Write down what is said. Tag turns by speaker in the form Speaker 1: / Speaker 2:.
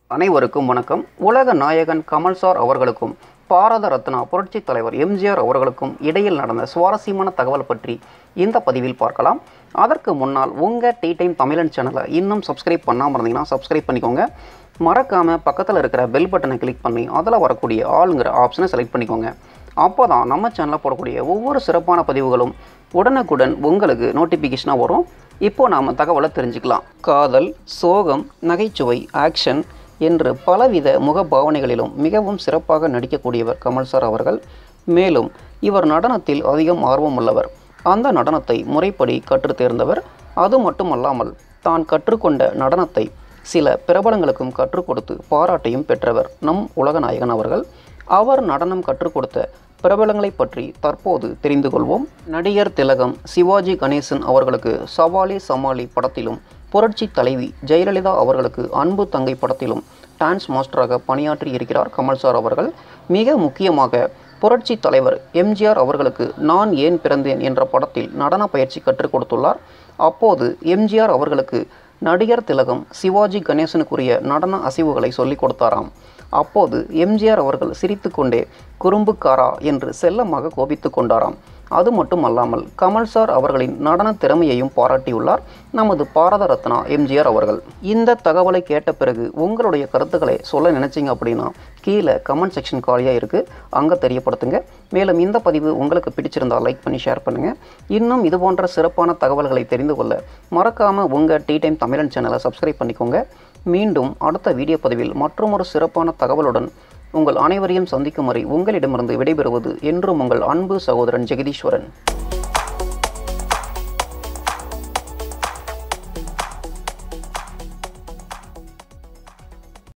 Speaker 1: அனைவருக்கும் வணக்கம் உலக நாயகன் கமல்சார் அவர்களுக்கும் பாரத ரத்னா புரட்சித் தலைவர் எம்ஜிஆர் அவர்களுக்கும் இடையில் நடந்த சுவாரஸ்யமான தகவல் பற்றி இந்த பதிவில் பார்க்கலாம் அதற்கு முன்னால் உங்கள் டீ டைம் தமிழன் சேனலை இன்னும் சப்ஸ்கிரைப் பண்ணாமல் இருந்தீங்கன்னா சப்ஸ்கிரைப் பண்ணிக்கோங்க மறக்காமல் பக்கத்தில் இருக்கிற பெல் பட்டனை கிளிக் பண்ணி அதில் வரக்கூடிய ஆளுங்கிற ஆப்ஷனை செலக்ட் பண்ணிக்கோங்க அப்போ தான் நம்ம சேனலில் போடக்கூடிய ஒவ்வொரு சிறப்பான பதிவுகளும் உடனுக்குடன் உங்களுக்கு நோட்டிஃபிகேஷனாக வரும் இப்போ நாம் தகவலை தெரிஞ்சுக்கலாம் காதல் சோகம் நகைச்சுவை ஆக்ஷன் என்று பலவித முகபாவனைகளிலும் மிகவும் சிறப்பாக நடிக்கக்கூடியவர் கமல் சார் அவர்கள் மேலும் இவர் நடனத்தில் அதிகம் ஆர்வமுள்ளவர் அந்த நடனத்தை முறைப்படி கற்றுத் தேர்ந்தவர் அது மட்டுமல்லாமல் தான் கற்றுக்கொண்ட நடனத்தை சில பிரபலங்களுக்கும் கற்றுக் கொடுத்து பாராட்டையும் பெற்றவர் நம் உலகநாயகன் அவர்கள் அவர் நடனம் கற்றுக் கொடுத்த பிரபலங்களை பற்றி தற்போது தெரிந்து கொள்வோம் நடிகர் திலகம் சிவாஜி கணேசன் அவர்களுக்கு சவாலி சமாளி படத்திலும் புரட்சி தலைவி ஜெயலலிதா அவர்களுக்கு அன்பு தங்கை படத்திலும் டான்ஸ் மாஸ்டராக பணியாற்றி இருக்கிறார் கமல் சார் அவர்கள் மிக முக்கியமாக புரட்சி தலைவர் எம்ஜிஆர் அவர்களுக்கு நான் ஏன் பிறந்தேன் என்ற படத்தில் நடன பயிற்சி கற்றுக் கொடுத்துள்ளார் அப்போது எம்ஜிஆர் அவர்களுக்கு நடிகர் திலகம் சிவாஜி கணேசனுக்குரிய நடன அசைவுகளை சொல்லிக் கொடுத்தாராம் அப்போது எம்ஜிஆர் அவர்கள் சிரித்துக்கொண்டே குறும்புக்காரா என்று செல்லமாக கோபித்து கொண்டாராம் அது மட்டுமல்லாமல் கமல் சார் அவர்களின் நடன திறமையையும் பாராட்டியுள்ளார் நமது பாரத ரத்னா எம்ஜிஆர் அவர்கள் இந்த தகவலை கேட்ட பிறகு உங்களுடைய கருத்துக்களை சொல்ல நினைச்சீங்க அப்படின்னா கீழே கமெண்ட் செக்ஷன் காலியாக இருக்குது அங்கே தெரியப்படுத்துங்க மேலும் இந்த பதிவு உங்களுக்கு பிடிச்சிருந்தால் லைக் பண்ணி ஷேர் பண்ணுங்கள் இன்னும் இது போன்ற சிறப்பான தகவல்களை தெரிந்து கொள்ள மறக்காமல் உங்கள் டீ டைம் தமிழன் சேனலை சப்ஸ்கிரைப் பண்ணிக்கோங்க மீண்டும் அடுத்த வீடியோ பதிவில் மற்றொரு சிறப்பான தகவலுடன் உங்கள் அனைவரையும் சந்திக்கும் வரை உங்களிடமிருந்து விடைபெறுவது என்றும் உங்கள் அன்பு சகோதரன் ஜெகதீஸ்வரன்